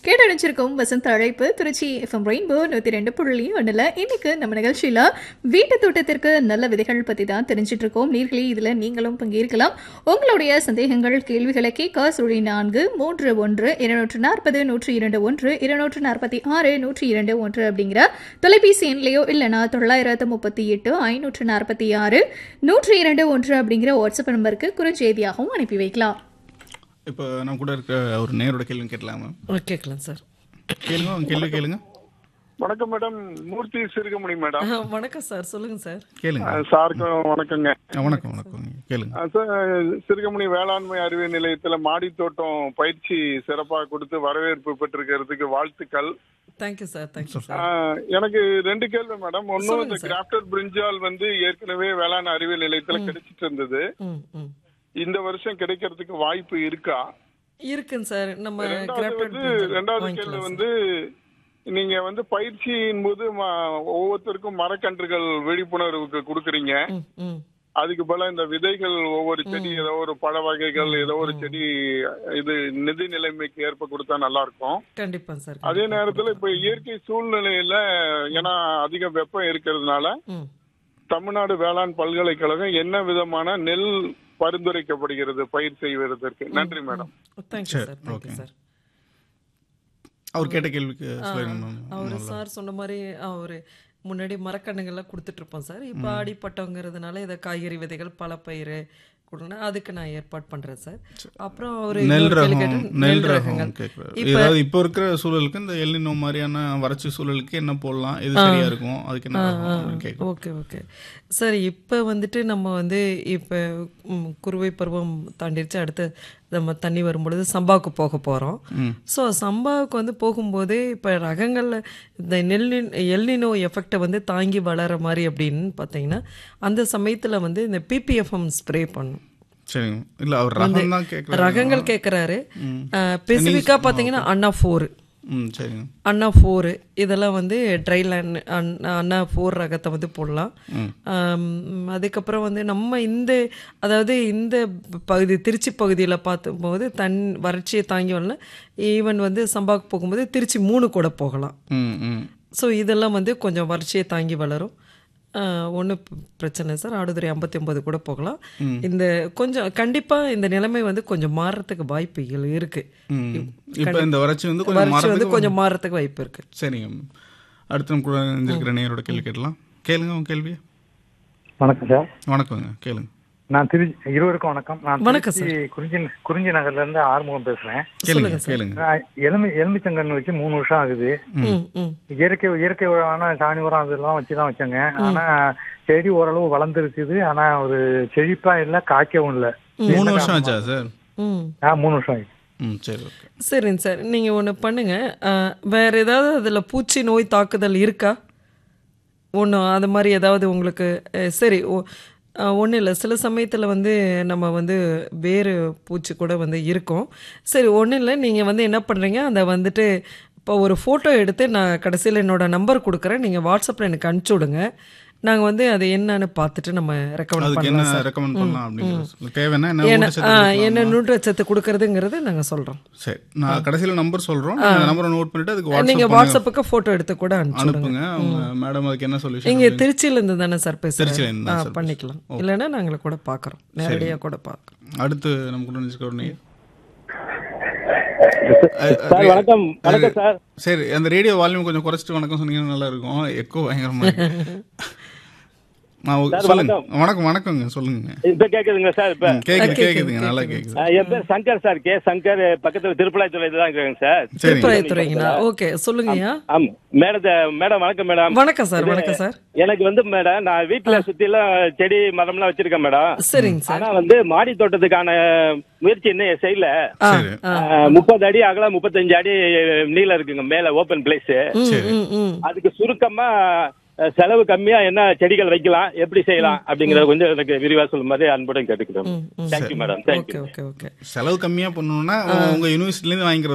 கேட்டடிச்சிருக்கும் வசந்த அழைப்பு Trichy FM rainbow நூற்றி ரெண்டு புள்ளி ஒன்றில் இன்னைக்கு நம்ம நிகழ்ச்சியில் வீட்டு தோட்டத்திற்கு நல்ல விதைகள் பற்றி தான் தெரிஞ்சிட்டு இருக்கோம் நீர்களே இதில் நீங்களும் பங்கேற்கலாம் உங்களுடைய சந்தேகங்கள் கேள்விகளை கேட்க சுழி நான்கு மூன்று ஒன்று இருநூற்று நாற்பது நூற்றி இரண்டு ஒன்று இருநூற்று நாற்பத்தி ஆறு நூற்றி இரண்டு ஒன்று அப்படிங்கிற தொலைபேசி எண்லையோ இல்லைனா தொள்ளாயிரத்து முப்பத்தி எட்டு ஐநூற்று நாற்பத்தி ஆறு நூற்றி இரண்டு ஒன்று அப்படிங்கிற வாட்ஸ்அப் நம்பருக்கு குறுஞ்செய்தியாகவும் அனுப்பி வைக்கலாம் இப்போ நம்ம கூட இருக்க ஒரு நேரோட கேள்வி கேட்கலாமா ஆ, கேட்கலாம் சார் கேளுங்க உங்க கேள்வி கேளுங்க வணக்கம் மேடம் மூர்த்தி சிறுகமணி மேடம் ஆ, வணக்கம் சார் சொல்லுங்க சார் கேளுங்க அஹ் சாருக்கும் வணக்கங்க ஆ, வணக்கம் வணக்கம் கேளுங்க அஹ் சார் சிறுகமணி வேளாண்மை அறிவியல் நிலையத்துல மாடி தோட்டம் பயிற்சி சிறப்பாக கொடுத்து வரவேற்பு பெற்றிருக்கிறதுக்கு வாழ்த்துக்கள் தேங்க்யூ சார் தேங்க்யூ சார் அஹ் எனக்கு ரெண்டு கேள்வி மேடம் ஒன்னும் சொல்லுங்க இந்த சார். கிராஃப்டர் பிரிஞ்சால் வந்து ஏற்கனவே வேளாண் அறிவியல் நிலையத்துல கிடைச்சிட்டு இருந்தது ம் ம் இந்த வருஷம் கிடைக்கிறதுக்கு வாய்ப்பு இருக்கா இருக்குங்க சார் நம்ம ரெண்டாவது கிராஃப்டட் வந்து ரெண்டாவது கேள்வி வாங்கிக்கலாம் வந்து நீங்க வந்து பயிற்சியின் போது ம- ஒவ்வொருத்தருக்கும் மரக்கன்றுகள் விழிப்புணர்வுக்கு கொடுக்குறீங்க ம் ம் அதுக்கு பதிலா இந்த விதைகள் ஒவ்வொரு செடி ஏதோ ஒரு பழ வகைகள் ஏதோ ஒரு செடி இது நிதி நிலைமைக்கு ஏற்ப கொடுத்தா நல்லா இருக்கும் கண்டிப்பா சார் அதே நேரத்துல இப்ப இயற்கை சூழ்நிலையில ஏன்னா அதிக வெப்பம் இருக்கிறதுனால ம் தமிழ்நாடு வேளாண் பல்கலைக்கழகம் என்ன விதமான நெல் பரிந்துரைக்கப்படுகிறது பயிர் செய்வதற்கு நன்றி மேடம் தேங்க்யூ சரி, சார் தேங்க்யூ okay. சார் அவர் கேட்ட கேள்விக்கு சொல்லுங்க மேம் அவர் சார் சொன்ன மாதிரி அவர் முன்னாடி மரக்கண்ணுங்கள்லாம் கொடுத்துட்டு இருப்போம் சார் இப்போ ஆடிப்பட்டவங்கிறதுனால இதை காய்கறி விதைகள் பழப்பயிறு கொடுனா அதுக்கு நான் ஏற்பாடு பண்றேன் சார் அப்புறம் அவர் நெல் இன்னொரு கேள்வி ரகம் கேட்டார். நெல் நெல் ரகம் ரகங்கள் கேட்குறாரு இப்போ ஏதாவது இப்போ இருக்கிற சூழலுக்கு இந்த எல்லினோ மாதிரியான வறட்சி சூழலுக்கு என்ன போடலாம் எது சரியா இருக்கும் அதுக்கு என்ன ரகம் அப்படின்னு கேட்குறோம் ஓகே ஓகே சரி இப்போ வந்துட்டு நம்ம வந்து இப்போ ம், குறுவை பருவம் தாண்டிடுச்சு அடுத்து நம்ம தண்ணி வரும்பொழுது சம்பாவுக்கு போக போகிறோம் ஸோ சம்பாவுக்கு வந்து போகும்போதே இப்போ ரகங்களில் இந்த நெல்லின் எல்லினோ எஃபெக்டை வந்து தாங்கி வளர மாதிரி அப்படின்னு பார்த்தீங்கன்னா அந்த சமயத்தில் வந்து இந்த பிபிஎஃப்எம் ஸ்ப்ரே பண்ணும் சரிங்க இல்ல அவர் ரகம் தான் கேட்குறாரு ரகங்கள் கேட்குறாரு ஸ்பெசிஃபிக்காக பார்த்தீங்கன்னா அண்ணா ஃபோர் ம் சரிங்க அண்ணா ஃபோரு இதெல்லாம் வந்து ட்ரை லேண்ட் அண்ணா ஃபோர் ரகத்தை வந்து போடலாம் ஆம், அதுக்கப்புறம் வந்து நம்ம இந்த அதாவது இந்த பகுதி திருச்சி பகுதியில் பார்த்தும்போது தன் வறட்சியை தாங்கி வரல ஈவன் வந்து சம்பாவுக்கு போகும்போது திருச்சி மூணு கூட போகலாம் ம் ம் ஸோ இதெல்லாம் வந்து கொஞ்சம் வறட்சியை தாங்கி வளரும் ஒன்றும் பிரச்சனை இல்லை சார் ஆடுதுறை ஐம்பத்தி ஒம்பது கூட போகலாம் இந்த கொஞ்சம் கண்டிப்பாக இந்த நிலைமை வந்து கொஞ்சம் மாறுறதுக்கு வாய்ப்புகள் இருக்குது ம் இப்போ இந்த வறட்சி வந்து கொஞ்சம் வறட்சி வந்து மாறதுக்கு கொஞ்சம் மாறுறதுக்கு வாய்ப்பு இருக்குது சரிங்க அடுத்து நம்ம கூட இருக்கிற நேயரோட கேள்வி கேட்கலாம் கேளுங்க உங்க கேள்வி வணக்கம் சார் வணக்கங்க கேளுங்க நான் திருச்சி இருவருக்கும் வணக்கம் நான் வணக்கம் திருச்சி குறிஞ்சி குறிஞ்சி நகர்ல இருந்து ஆறுமுகம் பேசுறேன் கேளுங்க கேளுங்க நான் எலுமி எலுமிச்சங்கன்று வச்சு மூணு வருஷம் ஆகுது ம் ம் இயற்கை இயற்கை உரமான சாணி உரம் அதெல்லாம் வச்சு தான் வச்சேங்க ஆனா செடி ஓரளவு வளர்ந்துருக்குது ஆனா ஒரு செழிப்பா இல்ல காய்க்கவும் இல்ல மூணு வருஷம் ஆச்சா சார் ம் ஆ மூணு வருஷம் ஆகுது ம் சரி ஓகே சரிங்க சார் நீங்கள் ஒன்று பண்ணுங்கள் வேறு ஏதாவது அதில் பூச்சி நோய் தாக்குதல் இருக்கா ஒன்றும் அது மாதிரி ஏதாவது உங்களுக்கு அஹ், சரி ஒன்றும் இல்லை சில சமயத்தில் வந்து நம்ம வந்து வேறு பூச்சி கூட வந்து இருக்கும் சரி ஒன்றும் இல்லை நீங்கள் வந்து என்ன பண்ணுறீங்க அதை வந்துட்டு இப்போ ஒரு ஃபோட்டோ எடுத்து நான் கடைசியில் என்னோட நம்பர் கொடுக்குறேன் நீங்கள் வாட்ஸ்அப்பில் எனக்கு அனுப்பிச்சி விடுங்க நாங்கள் வந்து அது என்னன்னு பார்த்துட்டு நம்ம ரெக்கமெண்ட் அதுக்கு என்ன பண்ணலாம் சார் ரெக்கமெண்ட் பண்ணலாம் அப்படிங்கிறது சொல்லுங்க. தேவைன்னா என்ன என்ன ஊட்டச்சத்து ஆ, கொடுக்கலாம்? என்ன நூற்றச்சத்து கொடுக்கறதுங்கிறது நாங்கள் சொல்கிறோம் சரி நான் கடைசியில நம்பர் சொல்றோம் நம்பரை நோட் பண்ணிட்டு அதுக்கு நீங்க வாட்ஸ்அப் வாட்ஸ்அப்புக்கு போட்டோ எடுத்து கூட அனுப்பிச்சு அனுப்புங்க அவங்க மேடம் அதுக்கு என்ன சொல்யூஷன் நீங்க திருச்சியில இருந்து தானே சார் திருச்சியில பேசுறேன் இருந்து தான் ஆ, சார் பண்ணிக்கலாம் இல்லைன்னா நாங்களை கூட பார்க்குறோம் நேரடியாக கூட பார்க்குறோம் அடுத்து நம்ம கூட நினைச்சுக்க ஒரு நேயர். சார் வணக்கம் வணக்கம் சார் சரி அந்த ரேடியோ வால்யூம் கொஞ்சம் குறைச்சிட்டு வணக்கம் சொன்னீங்கன்னா நல்லா இருக்கும் எக்கோ பயங்கரமா இருக்கு. நான் ஓ- சொல்லுங்க வணக்கம் வணக்கங்க சொல்லுங்க இப்ப கேக்குதுங்களா சார் இப்ப ம், கேக்குது கேக்குது, கேக்குதுங்க நல்லா கேக்குது ஆ, என் பேர் சங்கர் சார் கே சங்கர் பக்கத்துல திருப்பலாய்த்துறை தான் இருக்கிறேங்க சார் சரிங்க திருப்பராயத்துறைங்களா ஓகே சொல்லுங்கய்யா ஆம் மேடத்தை மேடம் வணக்கம் மேடம் வணக்கம் சார் வணக்கம் சார் எனக்கு வந்து மேடம் நான் வீட்டுல சுத்தி எல்லாம் செடி மரம்லாம் வச்சிருக்கேன் மேடம் சரிங்க சார் ஆனா வந்து மாடி தோட்டத்துக்கான முயற்சி இன்னும் செய்யல ஆ, சரி. ஆ. முப்பது அடி அகலம் முப்பத்தஞ்சு அடி நீளம் இருக்குங்க மேல ஓபன் பிளேஸ் ம், சரி. ம், ம். அதுக்கு சுருக்கமா அஹ், செலவு கம்மியா என்ன செடிகள் வைக்கலாம் எப்படி செய்யலாம் அப்படிங்கறத கொஞ்சம் எனக்கு விரிவா சொல்லும் மாதிரி அன்புடன் கேட்டுக்கிறோம் ம், ம். Thank you madam okay thank you okay okay செலவு கம்மியா பண்ணணும்னா உங்க யூனிவர்சிட்டில இருந்து வாங்கிக்கிற